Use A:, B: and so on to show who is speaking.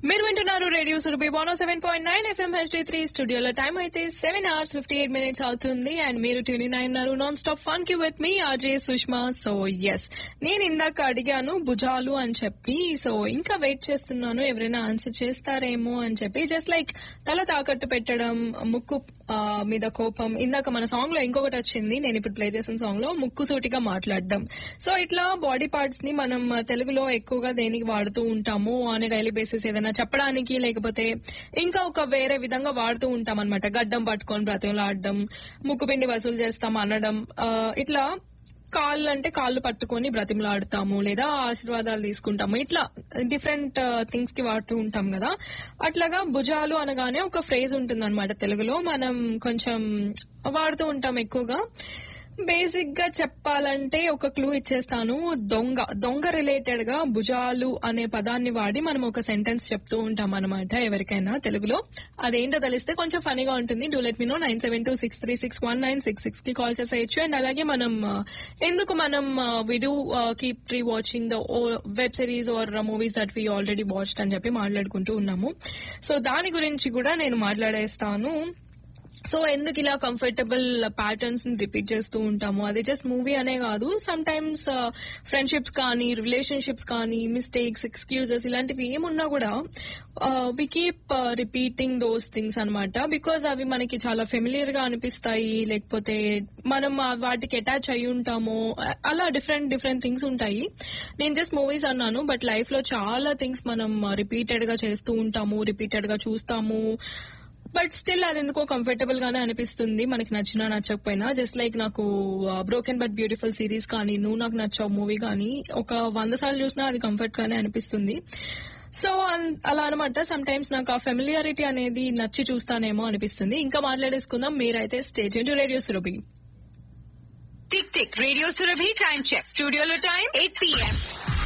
A: మీరు వింటున్నారు radio Surabhi one seven point nine FM HD three స్టూడియోలో టైం అయితే seven hours fifty eight minutes అవుతుంది అండ్ మీరు ట్యూన్ నైన్ ఉన్నారు నాన్ స్టాప్ ఫన్ కి with me Ajay Sushma so yes నేను ఇందాక అడిగాను భుజాలు అని చెప్పి సో ఇంకా వెయిట్ చేస్తున్నాను ఎవరైనా ఆన్సర్ చేస్తారేమో అని చెప్పి జస్ట్ లైక్ తల తాకట్టు పెట్టడం ముక్కు ఆ, మీద కోపం ఇందాక మన సాంగ్ లో ఇంకొకటి వచ్చింది నేను ఇప్పుడు ప్లే చేసిన సాంగ్ లో ముక్కు సూటిగా మాట్లాడడం సో ఇట్లా బాడీ పార్ట్స్ ని మనం తెలుగులో ఎక్కువగా దేనికి వాడుతూ ఉంటాము ఆన్ డైలీ బేసిస్ ఏదైనా చెప్పడానికి లేకపోతే ఇంకా ఒక వేరే విధంగా వాడుతూ ఉంటాం అనమాట గడ్డం పట్టుకొని బ్రతంలాడడం ముక్కు పిండి వసూలు చేస్తాం అనడం ఆ, ఇట్లా కాళ్ళు అంటే కాళ్ళు పట్టుకొని బ్రతిమలాడుతాము లేదా ఆశీర్వాదాలు తీసుకుంటాము ఇట్లా డిఫరెంట్ థింగ్స్ కి వాడుతూ ఉంటాం కదా అట్లాగా భుజాలు అనగానే ఒక ఫ్రేజ్ ఉంటుంది తెలుగులో మనం కొంచెం వాడుతూ ఉంటాం ఎక్కువగా బేసిక్ గా చెప్పాలంటే ఒక క్లూ ఇచ్చేస్తాను దొంగ దొంగ రిలేటెడ్ గా భుజాలు అనే పదాన్ని వాడి మనం ఒక సెంటెన్స్ చెప్తూ ఉంటాం అనమాట ఎవరికైనా తెలుగులో అదేంటో తెలిస్తే కొంచెం ఫనీగా ఉంటుంది do let me know nine seven two six three six one nine six six కి కాల్ చేసేయచ్చు అండ్ అలాగే మనం ఆ, ఎందుకు మనం we do keep rewatching the web series or movies that we already watched అని చెప్పి మాట్లాడుకుంటూ ఉన్నాము సో దాని గురించి కూడా నేను మాట్లాడేస్తాను సో ఎందుకు ఇలా కంఫర్టబుల్ ప్యాటర్న్స్ ని రిపీట్ చేస్తూ ఉంటాము అది జస్ట్ మూవీ అనే కాదు సమ్ టైమ్స్ ఫ్రెండ్షిప్స్ కానీ రిలేషన్షిప్స్ కానీ మిస్టేక్స్ ఎక్స్క్యూజెస్ ఇలాంటివి ఏమున్నా కూడా we keep repeating those things అన్నమాట బికాజ్ అవి మనకి చాలా ఫెమిలియర్ గా అనిపిస్తాయి లేకపోతే మనం ఆ వాటికి అటాచ్ అయి ఉంటాము అ- అలా డిఫరెంట్ డిఫరెంట్ థింగ్స్ ఉంటాయి నేను జస్ట్ మూవీస్ అన్నాను బట్ లైఫ్ లో చాలా థింగ్స్ మనం రిపీటెడ్ గా చేస్తూ ఉంటాము రిపీటెడ్ గా చూస్తాము బట్ స్టిల్ అది ఎందుకో కంఫర్టబుల్ గానే అనిపిస్తుంది మనకి నచ్చినా నచ్చకపోయినా జస్ట్ లైక్ నాకు బ్రోకెన్ బట్ బ్యూటిఫుల్ సిరీస్ కానీ నువ్వు నాకు నచ్చావు మూవీ కానీ ఒక వంద సార్లు చూసినా అది కంఫర్ట్ గానే అనిపిస్తుంది సో అన్- అలా అనమాట సమ్ టైమ్స్ నాకు ఆ ఫెమిలియారిటీ అనేది నచ్చి చూస్తానేమో అనిపిస్తుంది ఇంకా మాట్లాడేసుకుందాం మీరైతే stage to radio Surabhi
B: tick tick radio Surabhi time check స్టూడియోలో టైం ఎయిట్ పిఎం